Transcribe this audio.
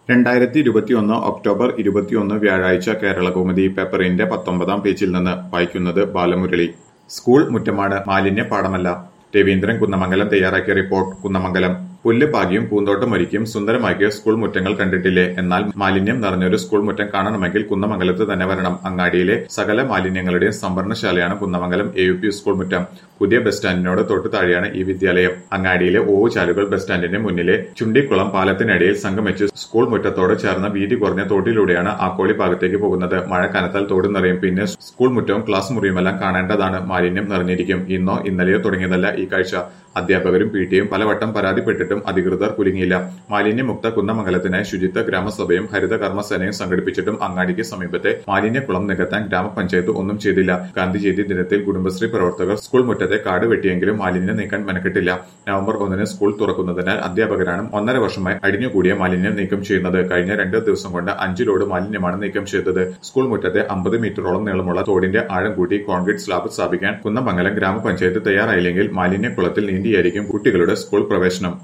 രണ്ടായിരത്തി ഇരുപത്തിയൊന്ന് ഒക്ടോബർ ഇരുപത്തിയൊന്ന് വ്യാഴാഴ്ച കേരളകൗമുദി പേപ്പറിന്റെ പത്തൊമ്പതാം പേജിൽ നിന്ന് വായിക്കുന്നത് ബാലമുരളി സ്കൂൾ മുറ്റമാണ് മാലിന്യ പാടമല്ല രവീന്ദ്രൻ കുന്നമംഗലം തയ്യാറാക്കിയ റിപ്പോർട്ട് കുന്നമംഗലം പുല്ല് പാകിയും പൂന്തോട്ടം ഒരുക്കിയും സുന്ദരമാക്കിയ സ്കൂൾ മുറ്റങ്ങൾ കണ്ടിട്ടില്ലേ എന്നാൽ മാലിന്യം നിറഞ്ഞൊരു സ്കൂൾ മുറ്റം കാണണമെങ്കിൽ കുന്നമംഗലത്ത് തന്നെ വരണം അങ്ങാടിയിലെ സകല മാലിന്യങ്ങളുടെയും സംഭരണശാലയാണ് Kunnamangalam A U P school മുറ്റം പുതിയ ബസ് സ്റ്റാൻഡിനോട് തൊട്ടു താഴെയാണ് ഈ വിദ്യാലയം അങ്ങാടിയിലെ ഓവുചാലുകൾ ബസ് സ്റ്റാൻഡിന്റെ മുന്നിലെ ചുണ്ടിക്കുളം പാലത്തിനടിയിൽ സംഗമിച്ച് സ്കൂൾ മുറ്റത്തോട് ചേർന്ന വീതി കുറഞ്ഞ തോട്ടിലൂടെയാണ് ആക്കോളി ഭാഗത്തേക്ക് പോകുന്നത് മഴ കനത്താൽ തോട് നിറയും പിന്നെ സ്കൂൾ മുറ്റവും ക്ലാസ് മുറിയുമെല്ലാം കാണേണ്ടതാണ് മാലിന്യം നിറഞ്ഞിരിക്കും ഇന്നോ ഇന്നലെയോ തുടങ്ങിയതല്ല ഈ കാഴ്ച അധ്യാപകരും പി ടിയും പലവട്ടം പരാതിപ്പെട്ടിട്ടും അധികൃതർ കുലുങ്ങിയില്ല മാലിന്യമുക്ത കുന്നമംഗലത്തിനായി ശുചിത്വ ഗ്രാമസഭയും ഹരിത കർമ്മസേനയും സംഘടിപ്പിച്ചിട്ടും അങ്ങാടിക്ക് സമീപത്തെ മാലിന്യക്കുളം നികത്താൻ ഗ്രാമപഞ്ചായത്ത് ഒന്നും ചെയ്തില്ല ഗാന്ധിജയന്തി ദിനത്തിൽ കുടുംബശ്രീ പ്രവർത്തകർ സ്കൂൾ മുറ്റത്തെ കാട് വെട്ടിയെങ്കിലും മാലിന്യം നീക്കാൻ മെനക്കെട്ടില്ല നവംബർ ഒന്നിന് സ്കൂൾ തുറക്കുന്നതിനാൽ അധ്യാപകരാണ് ഒന്നര വർഷമായി അടിഞ്ഞുകൂടിയ മാലിന്യം നീക്കം ചെയ്യുന്നത് കഴിഞ്ഞ രണ്ട് ദിവസം കൊണ്ട് അഞ്ചു ലോഡ് മാലിന്യമാണ് നീക്കം ചെയ്തത് സ്കൂൾ മുറ്റത്തെ അമ്പത് മീറ്ററോളം നീളമുള്ള തോടിന്റെ ആഴം കൂട്ടി കോൺക്രീറ്റ് സ്ലാബ് സ്ഥാപിക്കാൻ കുന്നമംഗലം ഗ്രാമപഞ്ചായത്ത് തയ്യാറായില്ലെങ്കിൽ മാലിന്യക്കുളത്തിൽ നീന്തിയായിരിക്കും കുട്ടികളുടെ സ്കൂൾ പ്രവേശനം